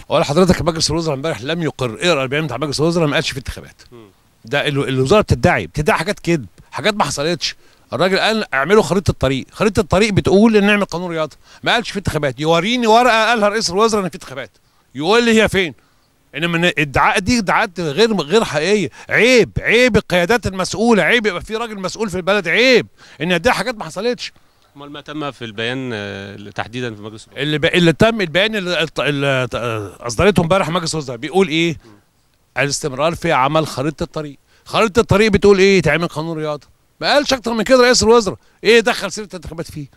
اقول لحضرتك مجلس الوزراء امبارح لم يقر اقرا البيان بتاع مجلس الوزراء ما قالش في انتخابات ده ال- الوزاره بتدعي بتدعي حاجات كذب حاجات ما حصلتش الراجل قال اعملوا خريطه الطريق خريطه الطريق بتقول ان نعمل قانون رياضه ما قالش في انتخابات يوريني ورقه قالها رئيس الوزراء ان في انتخابات يقول لي هي فين انما إن الادعاء دي ادعاءات غير غير حقيقيه عيب عيب القيادات المسؤوله عيب يبقى في راجل مسؤول في البلد عيب ان يدعي حاجات ما حصلتش امال ما تم في البيان آه، تحديدا في مجلس الوزراء اللي ب... اللي تم البيان اللي, اللي اصدرته امبارح مجلس الوزراء بيقول ايه؟ الاستمرار في عمل خريطه الطريق خريطه الطريق بتقول ايه؟ تعمل قانون رياضه ما قالش اكتر من كده رئيس الوزراء ايه دخل سيره الانتخابات فيه؟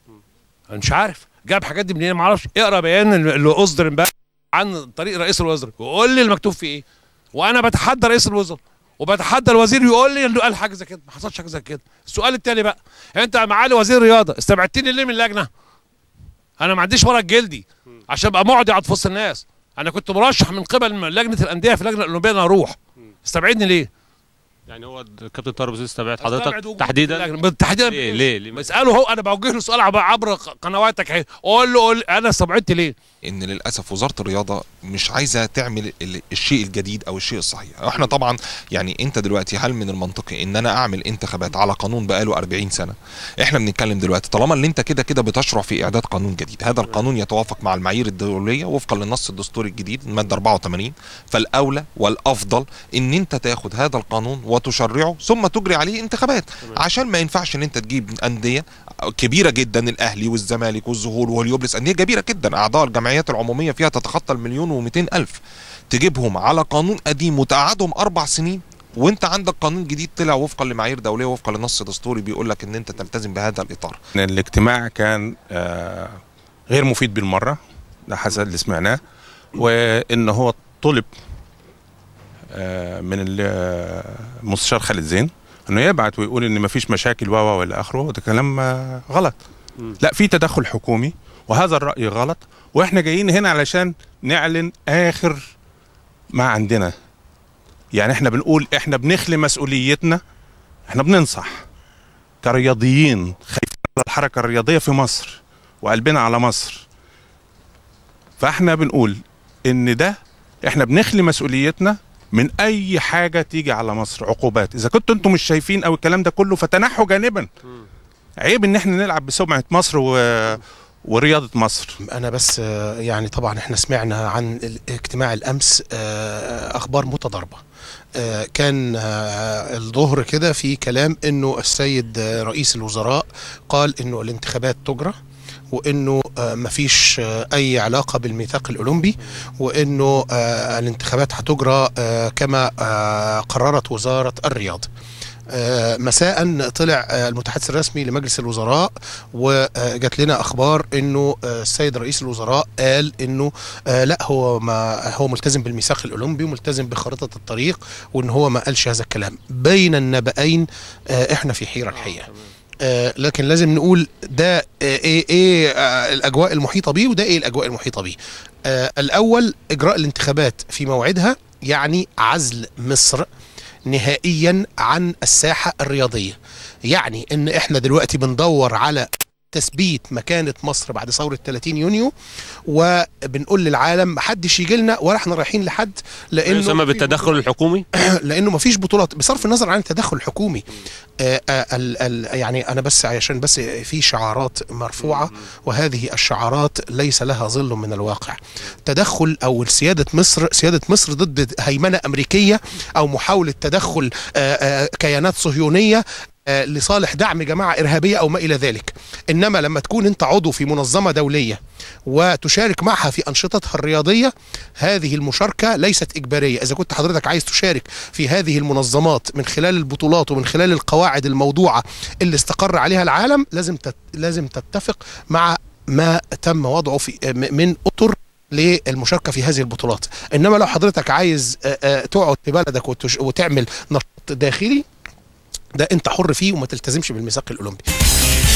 أنا مش عارف جاب حاجات دي منين ما اعرفش اقرا بيان اللي اللي اصدر امبارح عن طريق رئيس الوزراء وقول لي المكتوب فيه ايه وانا بتحدى رئيس الوزراء وبتحدى الوزير يقول لي انه قال حاجه زي كده ما حصلش حاجه زي كده السؤال التاني بقى انت معالي وزير الرياضه استبعدتني ليه من اللجنه انا ما عنديش ورق جلدي عشان ابقى معدي على وسط الناس انا كنت مرشح من قبل لجنه الانديه في اللجنه الاولمبيه ان اروح استبعدني ليه يعني هو الكابتن طارق زيد استبعد استبعد حضرتك وجودي في تحديدا اللجنة. تحديدا ليه ليه ليه بساله هو انا بوجه له سؤال عبر- عبر قنواتك اهي قول له قول انا استبعدت ليه ان للاسف وزاره الرياضه مش عايزه تعمل ال- الشيء الجديد او الشيء الصحيح احنا طبعا يعني انت دلوقتي هل من المنطقي ان انا اعمل انتخابات على قانون بقاله 40 سنه احنا بنتكلم دلوقتي طالما اللي انت كده كده بتشرع في اعداد قانون جديد هذا القانون يتوافق مع المعايير الدوليه وفقا للنص الدستوري الجديد الماده 84 فالاولى والافضل ان انت تاخد هذا القانون وتشرعه ثم تجري عليه انتخابات عشان ما ينفعش ان انت تجيب انديه كبيره جدا الاهلي والزمالك والزهور واليوبلس انديه كبيره جدا اعضاء الجمعيات العموميه فيها تتخطى المليون و200 الف تجيبهم على قانون قديم وتقعدهم اربع سنين وانت عندك قانون جديد طلع وفقا لمعايير دوليه وفقا لنص دستوري بيقول لك ان انت تلتزم بهذا الاطار إن الاجتماع كان آه، غير مفيد بالمره ده حسب اللي سمعناه وان هو طلب آه، من ال- آه، المستشار خالد زين انه يبعت ويقول ان مفيش مشاكل و و الى اخره وده كلام آه، غلط لا في تدخل حكومي وهذا الراي غلط واحنا جايين هنا علشان نعلن اخر ما عندنا يعني احنا بنقول احنا بنخلي مسؤوليتنا احنا بننصح كرياضيين خايفين على الحركه الرياضيه في مصر وقلبنا على مصر فاحنا بنقول ان ده احنا بنخلي مسؤوليتنا من اي حاجه تيجي على مصر عقوبات اذا كنتوا انتم مش شايفين او الكلام ده كله فتنحوا جانبا عيب ان احنا نلعب بسمعه مصر و... ورياضه مصر انا بس آه، يعني طبعا احنا سمعنا عن اجتماع الامس آه، اخبار متضاربه آه، كان آه، الظهر كده في كلام انه السيد آه، رئيس الوزراء قال انه الانتخابات تجرى وانه آه، مفيش آه، اي علاقه بالميثاق الاولمبي وانه آه، الانتخابات هتجرى آه، كما آه، قررت وزاره الرياضه آه، مساء طلع آه، المتحدث الرسمي لمجلس الوزراء وجات لنا اخبار انه آه، السيد رئيس الوزراء قال انه آه، لا هو ما هو ملتزم بالميثاق الاولمبي وملتزم بخريطه الطريق وان هو ما قالش هذا الكلام بين النبأين آه، احنا في حيره الحقيقه آه، لكن لازم نقول ده آه، ايه ايه آه، الاجواء المحيطه بيه وده ايه الاجواء المحيطه بيه آه، الاول اجراء الانتخابات في موعدها يعني عزل مصر نهائيا عن الساحه الرياضيه يعني ان احنا دلوقتي بندور على تثبيت مكانة مصر بعد ثورة 30 يونيو وبنقول للعالم محدش يجي لنا ولا احنا رايحين لحد لانه يسمى مفيش بالتدخل الحكومي لانه مفيش بطولات بصرف النظر عن التدخل الحكومي آه آه ال ال يعني انا بس عشان بس في شعارات مرفوعه وهذه الشعارات ليس لها ظل من الواقع تدخل او سياده مصر سياده مصر ضد هيمنه امريكيه او محاوله تدخل آه آه كيانات صهيونيه آه، لصالح دعم جماعه ارهابيه او ما الى ذلك انما لما تكون انت عضو في منظمه دوليه وتشارك معها في انشطتها الرياضيه هذه المشاركه ليست اجباريه اذا كنت حضرتك عايز تشارك في هذه المنظمات من خلال البطولات ومن خلال القواعد الموضوعه اللي استقر عليها العالم لازم تت لازم تتفق مع ما تم وضعه في م- من اطر للمشاركه في هذه البطولات انما لو حضرتك عايز آه، آه، تقعد في بلدك وتش- وتعمل نشاط داخلي ده انت حر فيه وما تلتزمش بالميثاق الاولمبي